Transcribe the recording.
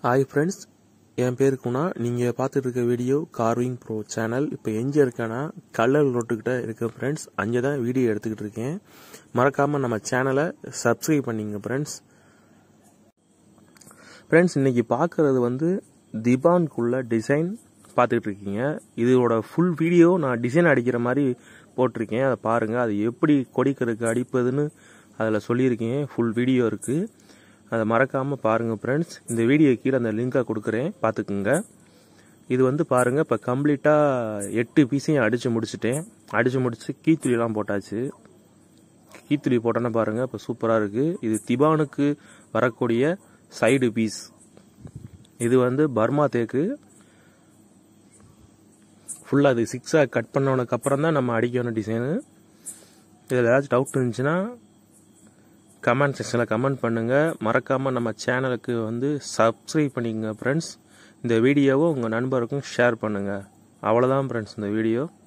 hi friends என் பேர் குணா நீங்கள் பார்த்துட்டு இருக்க வீடியோ கார்விங் ப்ரோ சேனல் இப்போ எங்கே இருக்கேன்னா கல்லல் ரோட்டுக்கிட்ட இருக்க ஃப்ரெண்ட்ஸ் அங்கே தான் வீடியோ எடுத்துக்கிட்டு இருக்கேன் மறக்காமல் நம்ம சேனலை சப்ஸ்கிரைப் பண்ணிங்க ஃப்ரெண்ட்ஸ் ஃப்ரெண்ட்ஸ் இன்றைக்கி பார்க்குறது வந்து திபான்குள்ள டிசைன் பார்த்துக்கிட்டு இருக்கீங்க இதோட ஃபுல் வீடியோ நான் டிசைன் அடிக்கிற மாதிரி போட்டிருக்கேன் அதை பாருங்கள் அது எப்படி கொடிக்கருக்கு அடிப்பதுன்னு அதில் சொல்லியிருக்கேன் ஃபுல் வீடியோ இருக்குது அதை மறக்காமல் பாருங்கள் ஃப்ரெண்ட்ஸ் இந்த வீடியோ கீழே அந்த லிங்கை கொடுக்குறேன் பார்த்துக்குங்க இது வந்து பாருங்கள் இப்போ கம்ப்ளீட்டாக எட்டு பீஸையும் அடித்து முடிச்சிட்டேன் அடித்து முடிச்சு கீத்துளிலாம் போட்டாச்சு கீத்துளி போட்டோன்னா பாருங்கள் இப்போ சூப்பராக இருக்குது இது திபானுக்கு வரக்கூடிய சைடு பீஸ் இது வந்து பர்மா தேக்கு ஃபுல்லாக அது சிக்ஸாக கட் பண்ணவனுக்கு அப்புறம் தான் நம்ம அடிக்கணும் டிசைனு இதில் ஏதாச்சும் டவுட் இருந்துச்சுன்னா கமெண்ட் செக்ஷனில் கமெண்ட் பண்ணுங்கள் மறக்காமல் நம்ம சேனலுக்கு வந்து சப்ஸ்கிரைப் பண்ணிக்கங்க ஃப்ரெண்ட்ஸ் இந்த வீடியோவை உங்கள் நண்பருக்கும் ஷேர் பண்ணுங்கள் அவ்வளோதான் ஃப்ரெண்ட்ஸ் இந்த வீடியோ